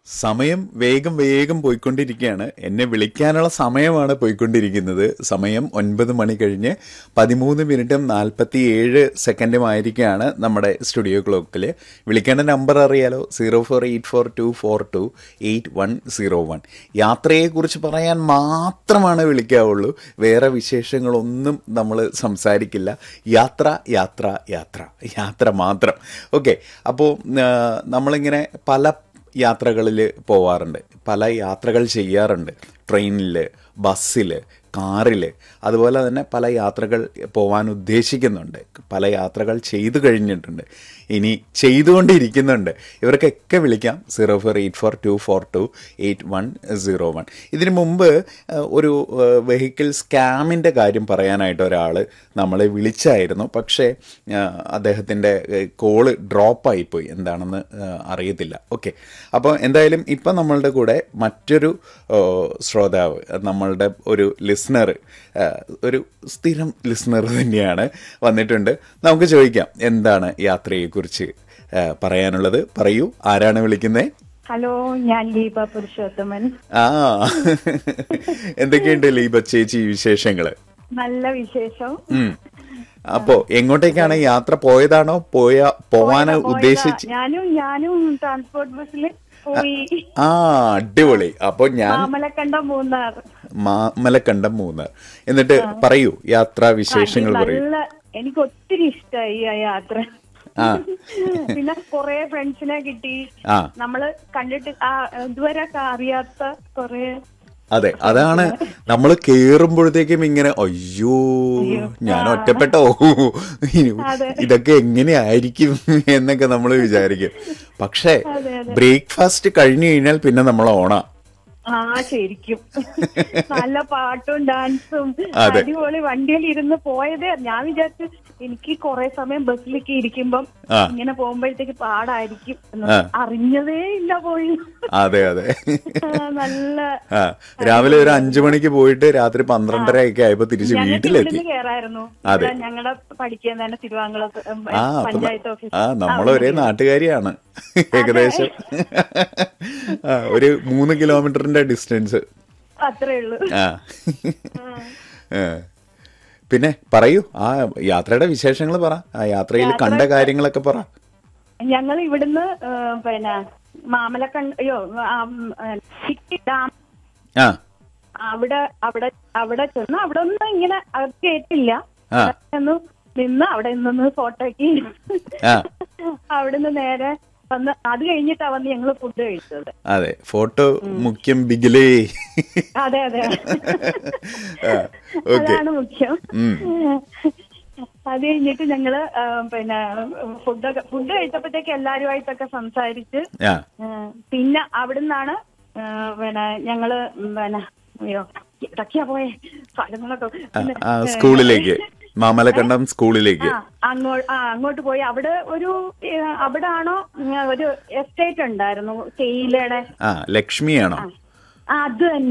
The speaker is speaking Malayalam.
സമയം വേഗം വേഗം പോയിക്കൊണ്ടിരിക്കുകയാണ് എന്നെ വിളിക്കാനുള്ള സമയമാണ് പോയിക്കൊണ്ടിരിക്കുന്നത് സമയം ഒൻപത് മണി കഴിഞ്ഞ് പതിമൂന്ന് മിനിറ്റും നാൽപ്പത്തി ഏഴ് സെക്കൻഡും ആയിരിക്കുകയാണ് നമ്മുടെ സ്റ്റുഡിയോ ക്ലോക്കിൽ വിളിക്കേണ്ട നമ്പർ അറിയാലോ zero four eight four two four two eight one zero one യാത്രയെക്കുറിച്ച് പറയാൻ മാത്രമാണ് വിളിക്കാവുള്ളൂ വേറെ വിശേഷങ്ങളൊന്നും നമ്മൾ സംസാരിക്കില്ല യാത്ര യാത്ര യാത്ര യാത്ര മാത്രം ഓക്കെ അപ്പോൾ നമ്മളിങ്ങനെ പല യാത്രകളിൽ പോവാറുണ്ട് പല യാത്രകൾ ചെയ്യാറുണ്ട് ട്രെയിനിൽ ബസ്സിൽ കാറിൽ അതുപോലെ തന്നെ പല യാത്രകൾ പോകാൻ ഉദ്ദേശിക്കുന്നുണ്ട് പല യാത്രകൾ ചെയ്തു കഴിഞ്ഞിട്ടുണ്ട് ഇനി ചെയ്തുകൊണ്ടിരിക്കുന്നുണ്ട് ഇവർക്കൊക്കെ വിളിക്കാം zero four eight four two four two eight one zero one ഇതിനു മുമ്പ് ഏഹ്, ഒരു വെഹിക്കിൾ സ്കാമിൻ്റെ കാര്യം പറയാനായിട്ട് ഒരാൾ നമ്മളെ വിളിച്ചായിരുന്നു പക്ഷേ ഏഹ്, അദ്ദേഹത്തിൻ്റെ കോള് ഡ്രോപ്പായിപ്പോയി എന്താണെന്ന് ഏഹ്, അറിയത്തില്ല ഓക്കെ അപ്പോൾ എന്തായാലും ഇപ്പം നമ്മളുടെ കൂടെ മറ്റൊരു ഏഹ്, ശ്രോതാവ് നമ്മളുടെ ഒരു ലിസ്ണർ ഒരു സ്ഥിരം ലിസ്ണർ തന്നെയാണ് വന്നിട്ടുണ്ട് നമുക്ക് ചോദിക്കാം എന്താണ് യാത്രയെക്കുറിച്ച് ഏഹ്, പറയാനുള്ളത് പറയൂ ആരാണ് വിളിക്കുന്നത് ഹലോ ഞാൻ ലീപ പുരുഷോത്തമൻ ആ എന്തൊക്കെയുണ്ട് ലീബ ചേച്ചി വിശേഷങ്ങള് നല്ല വിശേഷം ഉം. അപ്പോ എങ്ങോട്ടേക്കാണ് യാത്ര പോയതാണോ പോയ പോവാൻ പോയതാ, ഉദ്ദേശിച്ച് പോയതാ. ഞാനും ഞാനും ട്രാൻസ്പോർട്ട് ബസ്സിൽ പോയി ആ അടിപൊളി അപ്പൊ ഞാൻ മാമലക്കണ്ടം മൂന്നാർ മാമലക്കണ്ടം മൂന്ന് എന്നിട്ട് പറയൂ യാത്രാ വിശേഷങ്ങൾ പറയൂ നല്ല എനിക്ക് ഒത്തിരി ഇഷ്ടമായി ആ യാത്ര ആ പിന്നെ കൊറേ ഫ്രണ്ട്സിനെ കിട്ടി ആ നമ്മള് കണ്ടിട്ട് ആ ഇതുവരെ അറിയാത്ത കൊറേ അതെ അതാണ് നമ്മൾ കേറുമ്പോഴത്തേക്കും ഇങ്ങനെ അയ്യോ ഞാൻ ഒറ്റപ്പെട്ടോ ഇനി അതെ. ഇതൊക്കെ എങ്ങനെയായിരിക്കും എന്നൊക്കെ നമ്മൾ വിചാരിക്കും പക്ഷേ അതെ, അതെ. ബ്രേക്ക്ഫാസ്റ്റ് കഴിഞ്ഞു കഴിഞ്ഞാൽ പിന്നെ നമ്മൾ ഓണാ ആ ശരിക്കും നല്ല പാട്ടും ഡാൻസും അതെ. അടിപൊളി വണ്ടിയിൽ ഇരുന്ന് പോയതേ ഞാൻ വിചാരിച്ചു എനിക്ക് കുറെ സമയം ബസ്സിലേക്ക് ഇരിക്കുമ്പം ആ. ഇങ്ങനെ പോകുമ്പോഴത്തേക്ക് പാടായിരിക്കും എന്ന്. ആ. അറിഞ്ഞതേ ഇല്ല പോയി അതെ അതെ ആ, നല്ല ആ രാവിലെ ഒരു അഞ്ചു മണിക്ക് പോയിട്ട് രാത്രി പന്ത്രണ്ടര ഒക്കെ ആയപ്പോ തിരിച്ച് ഞങ്ങൾക്ക് വീട്ടിലെത്തി ഇവിടുന്ന് കേറായിരുന്നു അതെ. ഇവിടെ ഞങ്ങളുടെ പഠിക്കാൻ തന്നെ തിരുവാങ്കുളത്ത് ഉം, ആ അപ്പൊ പഞ്ചായത്ത് ന- ഓഫീസ് ആ നമ്മൾ ഒരേ നാട്ടുകാരിയാണ് ഏകദേശം ആ ഒരു മൂന്ന് കിലോമീറ്ററിന്റെ ഡിസ്റ്റൻസ് അത്രേ ഉള്ളൂ ആ ആ. പിന്നെ പറയൂ ആ യാത്രയുടെ വിശേഷങ്ങൾ പറ ആ യാത്രയിൽ കണ്ട കാര്യങ്ങളൊക്കെ പറ ഞങ്ങൾ ഇവിടുന്ന് ആ, പിന്നെ മാമലക്കണ്ട അയ്യോ ആ, ഉം, ആ, ചിറ്റി ഡാം ആ അവിടെ അവിടെ അവിടെ ചെന്ന് അവിടെ ഒന്നും ഇങ്ങനെ അകത്ത് കയറ്റില്ല ആ. അവിടെ ഒന്ന് നിന്ന് അവിടെ നിന്ന് ഫോട്ടോയ്ക്ക് ആ. അവിടുന്ന് നേരെ വന്ന് അത് കഴിഞ്ഞിട്ടാ വന്ന് ഞങ്ങള് ഫുഡ് കഴിച്ചത് അതെ ഫോട്ടോ മുഖ്യം ബിഗിലേ അതെ അതെ ആ, ഓക്കെ അതാണ് മുഖ്യം ഉം. അത് കഴിഞ്ഞിട്ട് ഞങ്ങള് ആ, പിന്നെ ഫുഡൊക്കെ ഫുഡ് കഴിച്ചപ്പോഴത്തേക്ക് എല്ലാരുമായിട്ടൊക്കെ സംസാരിച്ച് ആ ആ, പിന്നെ അവിടുന്നാണ് ആ, പിന്നെ ഞങ്ങള് പിന്നെ അയ്യോ ഇടയ്ക്കാ പോയെ സ്ഥലങ്ങളൊക്കെ ആ, പിന്നെ, ആ സ്കൂളിലേക്ക് മാമലക്കണ്ടം സ്കൂളിലേക്ക് ആ അങ്ങോട്ട് ആ അങ്ങോട്ട് പോയി അവിടെ ഒരു ഏ, അവിടെ ആണോ ഉം, ഒരു എസ്റ്റേറ്റ് ഉണ്ടായിരുന്നു തേയിലയുടെ ആ ലക്ഷ്മിയാണോ ആ, അത് തന്നെ